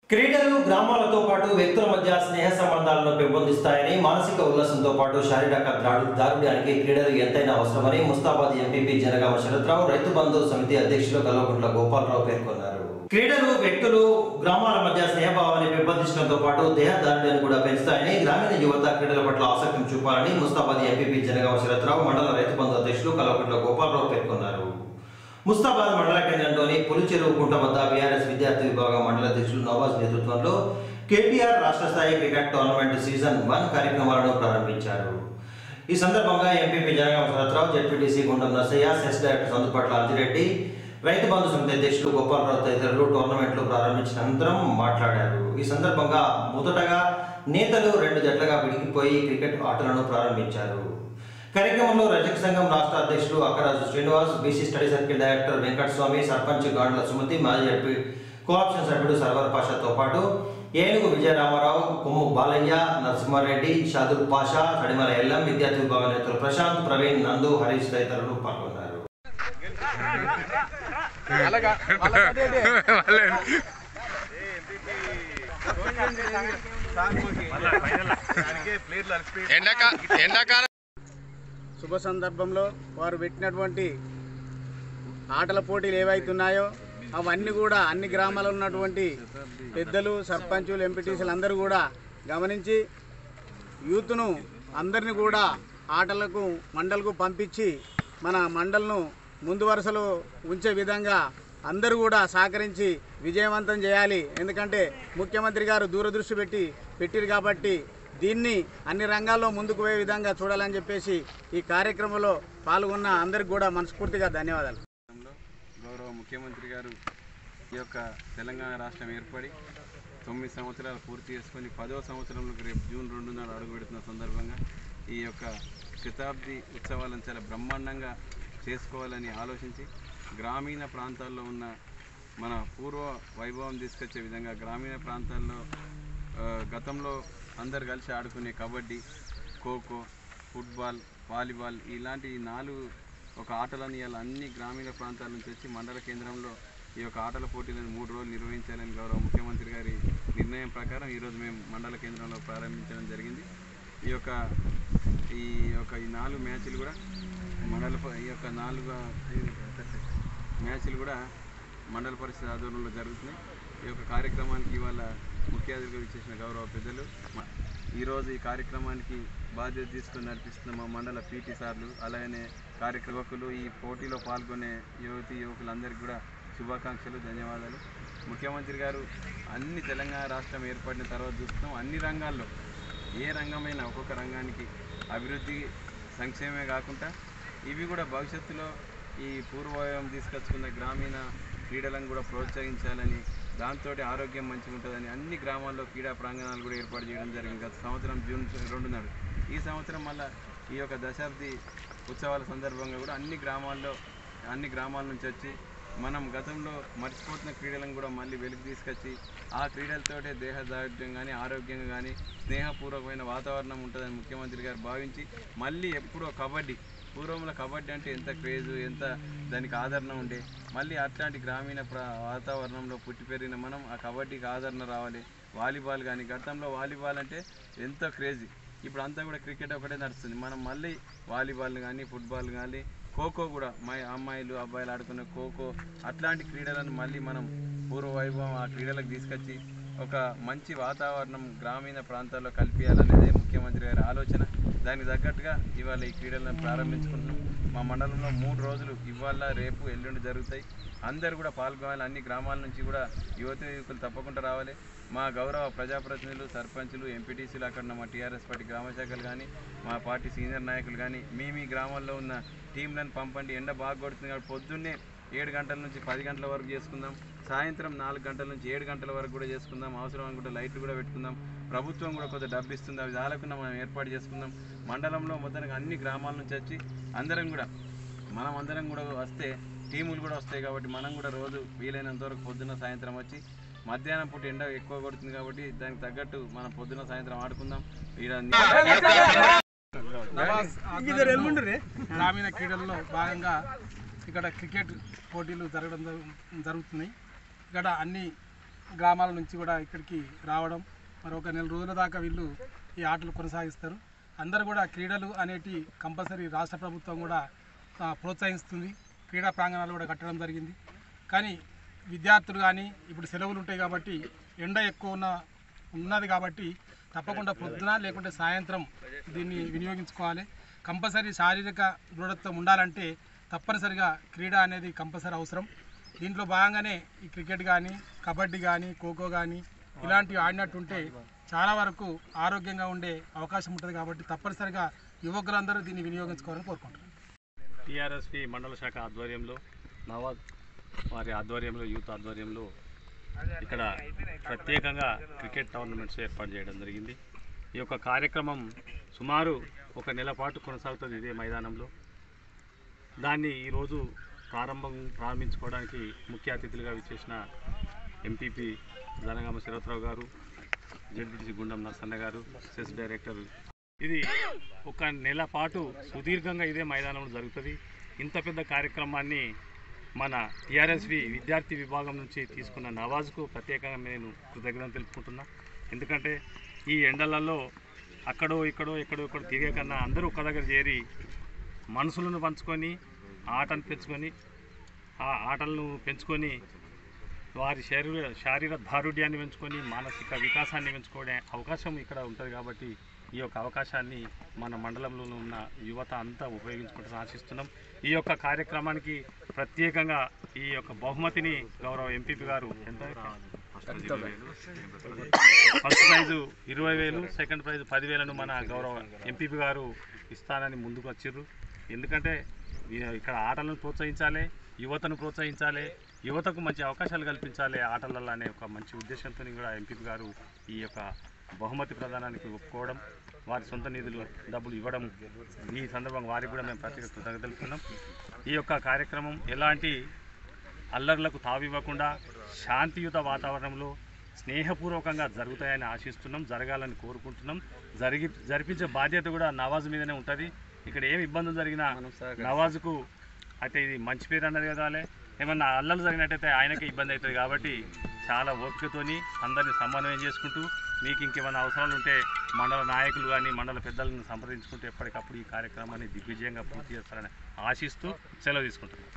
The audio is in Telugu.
క్రీడలు గ్రామాలతో పాటు వ్యక్తుల మధ్య స్నేహ సంబంధాలను పెంపొందిస్తాయని మానసిక ఉల్లాసంతో పాటు శారీరక దాడు దారుణ్యానికి క్రీడలు ఎంతైనా అవసరమని ముస్తాబాద్ ఎంపీపీ జనగామ శరత్రావు రైతు బంధు సమితి అధ్యక్షులు కల్వకుంట్ల గోపాలరావు పేర్కొన్నారు క్రీడలు వ్యక్తులు గ్రామాల మధ్య స్నేహభావాన్ని పెంపొందించడంతో పాటు దేహ దారుణ్యాన్ని కూడా పెంచుతాయని గ్రామీణ యువత క్రీడల పట్ల ఆసక్తిని చూపాలని ముస్తాబాద్ ఎంపీపీ జనగామ శరత్రావు మండల రైతు బంధు అధ్యక్షులు కల్వకుంట్ల గోపాలరావు పేర్కొన్నారు ముస్తాబాద్ మండల కేంద్రంలోని పులిచెరువు కుంట వద్ద బీఆర్ఎస్ విద్యార్థి విభాగం మండల అధ్యక్షులు నవాజ్ నేతృత్వంలో కేటీఆర్ రాష్ట్ర స్థాయి క్రికెట్ టోర్నమెంట్ సీజన్ వన్ కార్యక్రమాలను ప్రారంభించారు ఈ సందర్భంగా MPP Janagama Sharathrao ZPTC Gundam Narsaiah cess director Sandupatla Anjireddy Rythu Bandhu సమితి అధ్యక్షులు గోపాలరావు తదితరులు టోర్నమెంట్లు ప్రారంభించిన అనంతరం మాట్లాడారు ఈ సందర్భంగా మొదటగా నేతలు రెండు జట్లుగా విడిగిపోయి క్రికెట్ ఆటలను ప్రారంభించారు కార్యక్రమంలో రజక సంఘం రాష్ట్ర అధ్యక్షులు Akkaraju Srinivas BC study circle director Venkataswamy sarpanch Gandla Sumathi మాజీ ఎంపీ కోఆప్షన్ సభ్యుడు సర్వర్ పాషాతో పాటు ఏనుగు విజయరామారావు కొమ్ము బాలయ్య నరసింహారెడ్డి షాదుల్ పాషా తడిమల ఎల్లం విద్యార్థి విభాగం నేతలు ప్రశాంత్ ప్రవీణ్ నందు హరీష్ తదితరులు పాల్గొన్నారు ఎండాక ఎండాకాలం శుభ సందర్భంలో వారు పెట్టినటువంటి ఆటల పోటీలు ఏవైతున్నాయో అవన్నీ కూడా అన్ని గ్రామాల్లో ఉన్నటువంటి పెద్దలు సర్పంచులు ఎంపీటీసీలు అందరూ కూడా గమనించి యూత్ను అందరిని కూడా ఆటలకు మండలకు పంపించి మన మండల్ను ముందు వరుసలో ఉంచే విధంగా అందరూ కూడా సహకరించి విజయవంతం చేయాలి ఎందుకంటే ముఖ్యమంత్రి గారు దూరదృష్టి పెట్టి పెట్టిరు కాబట్టి దీన్ని అన్ని రంగాల్లో ముందుకు పోయే విధంగా చూడాలని చెప్పేసి ఈ కార్యక్రమంలో పాల్గొన్న అందరికి కూడా మనస్ఫూర్తిగా ధన్యవాదాలు రాష్ట్రంలో గౌరవ ముఖ్యమంత్రి గారు ఈ యొక్క తెలంగాణ రాష్ట్రం ఏర్పడి తొమ్మిది సంవత్సరాలు పూర్తి చేసుకొని పదవ సంవత్సరంలోకి రేపు జూన్ రెండు నాడు అడుగు పెడుతున్న సందర్భంగా ఈ యొక్క శతాబ్ది ఉత్సవాలను చాలా బ్రహ్మాండంగా చేసుకోవాలని ఆలోచించి గ్రామీణ ప్రాంతాల్లో ఉన్న మన పూర్వ వైభవం తీసుకొచ్చే విధంగా గ్రామీణ ప్రాంతాల్లో ఆ, గతంలో అందరు కలిసి ఆడుకునే కబడ్డీ ఖోఖో ఫుట్బాల్ వాలీబాల్ ఇలాంటి ఈ నాలుగు ఒక ఆటలని ఇలా అన్ని గ్రామీణ ప్రాంతాల నుంచి వచ్చి మండల కేంద్రంలో ఈ యొక్క ఆటల పోటీలను మూడు రోజులు నిర్వహించాలని గౌరవ ముఖ్యమంత్రి గారి నిర్ణయం ప్రకారం ఈరోజు మేము మండల కేంద్రంలో ప్రారంభించడం జరిగింది ఈ యొక్క ఈ యొక్క ఈ నాలుగు మ్యాచ్లు కూడా మండల ప- ఈ యొక్క నాలుగు మ్యాచ్లు కూడా మండల పరిషత్ ఆధ్వర్యంలో జరుగుతున్నాయి ఈ యొక్క కార్యక్రమానికి ఇవాళ ముఖ్య అతిథిగా ఇచ్చేసిన గౌరవ పెద్దలు మ- ఈరోజు ఈ కార్యక్రమానికి బాధ్యత తీసుకుని నడిపిస్తున్న మా మండల పీటీ సార్లు అలాగనే కార్యక్రమకులు ఈ పోటీలో పాల్గొనే యువతి యువకులందరికీ కూడా శుభాకాంక్షలు ధన్యవాదాలు ముఖ్యమంత్రి గారు అన్ని తెలంగాణ రాష్ట్రం ఏర్పడిన తర్వాత చూస్తున్నాం అన్ని రంగాల్లో ఏ రంగమైనా ఒక్కొక్క రంగానికి అభివృద్ధి సంక్షేమమే కాకుండా ఇవి కూడా భవిష్యత్తులో ఈ పూర్వవయం తీసుకొచ్చుకున్న గ్రామీణ క్రీడలను కూడా ప్రోత్సహించాలని దాంతో ఆరోగ్యం మంచిగా ఉంటుందని అన్ని గ్రామాల్లో క్రీడా ప్రాంగణాలు కూడా ఏర్పాటు చేయడం జరిగింది గత సంవత్సరం జూన్ రెండు నాడు ఈ సంవత్సరం మళ్ళా ఈ యొక్క దశాబ్ది ఉత్సవాల సందర్భంగా కూడా అన్ని గ్రామాల్లో అన్ని గ్రామాల నుంచి వచ్చి మనం గతంలో మర్చిపోతున్న క్రీడలను కూడా మళ్ళీ వెలికి తీసుకొచ్చి ఆ క్రీడలతోటే దేహదార్ఢ్యం కానీ ఆరోగ్యంగా కానీ స్నేహపూర్వకమైన వాతావరణం ఉంటుందని ముఖ్యమంత్రి గారు భావించి మళ్ళీ ఎప్పుడో కబడ్డీ పూర్వంలో కబడ్డీ అంటే ఎంత క్రేజు ఎంత దానికి ఆదరణ ఉండే మళ్ళీ అట్లాంటి గ్రామీణ ప్ర వాతావరణంలో పుట్టి పెరిగిన మనం ఆ కబడ్డీకి ఆదరణ రావాలి వాలీబాల్ కానీ గతంలో వాలీబాల్ అంటే ఎంతో క్రేజీ ఇప్పుడు అంతా కూడా క్రికెట్ ఒకటే నడుస్తుంది మనం మళ్ళీ వాలీబాల్ కానీ ఫుట్బాల్ కానీ ఖోఖో కూడా మా అమ్మాయిలు అబ్బాయిలు ఆడుకునే ఖోఖో అట్లాంటి క్రీడలను మళ్ళీ మనం పూర్వ వైభవం ఆ క్రీడలకు తీసుకొచ్చి ఒక మంచి వాతావరణం గ్రామీణ ప్రాంతాల్లో కల్పించాలనేదే ముఖ్యమంత్రి గారి ఆలోచన దానికి తగ్గట్టుగా ఇవాళ ఈ క్రీడలను ప్రారంభించుకుంటున్నాం మా మండలంలో మూడు రోజులు ఇవాళ రేపు ఎల్లుండి జరుగుతాయి అందరూ కూడా పాల్గొనాలి అన్ని గ్రామాల నుంచి కూడా యువత యువకులు తప్పకుండా రావాలి మా గౌరవ ప్రజాప్రతినిధులు సర్పంచులు ఎంపీటీసీలు అక్కడ ఉన్న మా టీఆర్ఎస్ పార్టీ గ్రామ శాఖలు కానీ మా పార్టీ సీనియర్ నాయకులు కానీ మీ మీ గ్రామాల్లో ఉన్న టీంలను పంపండి ఎండ బాగా కొడుతుంది కాబట్టి పొద్దున్నే ఏడు గంటల నుంచి పది గంటల వరకు చేసుకుందాం సాయంత్రం నాలుగు గంటల నుంచి ఏడు గంటల వరకు కూడా చేసుకుందాం అవసరం అనుకుంటే లైట్లు కూడా పెట్టుకుందాం ప్రభుత్వం కూడా కొంత డబ్బు ఇస్తుంది అవి చాలకుండా మనం ఏర్పాటు చేసుకుందాం మండలంలో మొత్తానికి అన్ని గ్రామాల నుంచి వచ్చి అందరం కూడా మనం అందరం కూడా వస్తే టీములు కూడా వస్తాయి కాబట్టి మనం కూడా రోజు వీలైనంత వరకు పొద్దున్న సాయంత్రం వచ్చి మధ్యాహ్నం పూట ఎండ ఎక్కువ కొడుతుంది కాబట్టి దానికి తగ్గట్టు మనం పొద్దున్న సాయంత్రం ఆడుకుందాం ఈడ గ్రామీణ క్రీడల్లో భాగంగా ఇక్కడ క్రికెట్ పోటీలు జరగడం జరు- జరుగుతున్నాయి ఇక్కడ అన్ని గ్రామాల నుంచి కూడా ఇక్కడికి రావడం మరి ఒక నెల రోజుల దాకా వీళ్ళు ఈ ఆటలు కొనసాగిస్తారు అందరూ కూడా క్రీడలు అనేటి కంపల్సరీ రాష్ట్ర ప్రభుత్వం కూడా ఆ, ప్రోత్సహిస్తుంది క్రీడా ప్రాంగణాలు కూడా కట్టడం జరిగింది కానీ విద్యార్థులు కానీ ఇప్పుడు సెలవులు ఉంటాయి కాబట్టి ఎండ ఎక్కువ ఉన్న ఉన్నది కాబట్టి తప్పకుండా పొద్దున లేకుంటే సాయంత్రం దీన్ని వినియోగించుకోవాలి కంపల్సరీ శారీరక దృఢత్వం ఉండాలంటే తప్పనిసరిగా క్రీడ అనేది కంపల్సరీ అవసరం దీంట్లో భాగంగానే ఈ క్రికెట్ కానీ కబడ్డీ కానీ ఖోఖో కానీ ఇలాంటివి ఆడినట్టుంటే చాలా వరకు ఆరోగ్యంగా ఉండే అవకాశం ఉంటుంది కాబట్టి తప్పనిసరిగా యువకులందరూ దీన్ని వినియోగించుకోవాలని కోరుకుంటున్నాను టీఆర్ఎస్పి మండల శాఖ ఆధ్వర్యంలో నవాజ్ వారి ఆధ్వర్యంలో యూత్ ఆధ్వర్యంలో ఇక్కడ ప్రత్యేకంగా క్రికెట్ టోర్నమెంట్స్ ఏర్పాటు చేయడం జరిగింది ఈ యొక్క కార్యక్రమం సుమారు ఒక నెల పాటు కొనసాగుతుంది ఇదే మైదానంలో దాన్ని ఈరోజు ప్రారంభం ప్రారంభించుకోవడానికి ముఖ్య అతిథులుగా విచ్చేసిన ఎంపీపీ జనగామ శరత్రావు గారు జడ్పీటీసీ గుండం నర్సన్న గారు సెస్ డైరెక్టర్ ఇది ఒక నెల పాటు సుదీర్ఘంగా ఇదే మైదానంలో జరుగుతుంది ఇంత పెద్ద కార్యక్రమాన్ని మన టీఆర్ఎస్వి విద్యార్థి విభాగం నుంచి తీసుకున్న నవాజ్కు ప్రత్యేకంగా నేను కృతజ్ఞతలు తెలుపుకుంటున్నా ఎందుకంటే ఈ ఎండలలో అక్కడో ఇక్కడో ఎక్కడో ఇక్కడ తిరిగే కన్నా అందరూ ఒక దగ్గర చేరి మనసులను పంచుకొని ఆటను పెంచుకొని ఆ ఆటలను పెంచుకొని వారి శరీర శారీర దారుఢ్యాన్ని పెంచుకొని మానసిక వికాసాన్ని పెంచుకోవడే అవకాశం ఇక్కడ ఉంటుంది కాబట్టి ఈ యొక్క అవకాశాన్ని మన మండలంలో ఉన్న యువత అంతా ఉపయోగించుకుంటారని ఆశిస్తున్నాం ఈ యొక్క కార్యక్రమానికి ప్రత్యేకంగా ఈ యొక్క బహుమతిని గౌరవ ఎంపీపీ గారు ఎంత ఫస్ట్ ప్రైజు ఇరవై వేలు సెకండ్ ప్రైజ్ పదివేలను మన గౌరవ ఎంపీపీ గారు ఇస్తానని ముందుకు వచ్చిర్రు ఎందుకంటే ఈ- ఇక్కడ ఆటలను ప్రోత్సహించాలి యువతను ప్రోత్సహించాలి యువతకు మంచి అవకాశాలు కల్పించాలి ఆటలలో అనే ఒక మంచి ఉద్దేశంతో కూడా ఎంపీ గారు ఈ యొక్క బహుమతి ప్రదానానికి ఒప్పుకోవడం వారి సొంత నిధులు డబ్బులు ఇవ్వడం ఈ సందర్భంగా వారికి కూడా మేము ప్రత్యేక కృతజ్ఞతలు తెలుపుతున్నాం ఈ యొక్క కార్యక్రమం ఎలాంటి అల్లర్లకు తావివ్వకుండా శాంతియుత వాతావరణంలో స్నేహపూర్వకంగా జరుగుతాయని ఆశిస్తున్నాం జరగాలని కోరుకుంటున్నాం జరిగి జరిపించే బాధ్యత కూడా నవాజ్ మీదనే ఉంటుంది ఇక్కడ ఏమి ఇబ్బందులు జరిగినా నవాజ్కు అయితే ఇది మంచి పేరు అన్నది కదా ఏమన్నా అల్లలు జరిగినట్టయితే ఆయనకే ఇబ్బంది అవుతుంది కాబట్టి చాలా ఓపికతోని అందరిని సమన్వయం చేసుకుంటూ మీకు ఇంకేమైనా అవసరాలు ఉంటే మండల నాయకులు కానీ మండల పెద్దలను సంప్రదించుకుంటూ ఎప్పటికప్పుడు ఈ కార్యక్రమాన్ని దిగ్విజయంగా పూర్తి చేస్తారని ఆశిస్తూ సెలవు తీసుకుంటున్నాను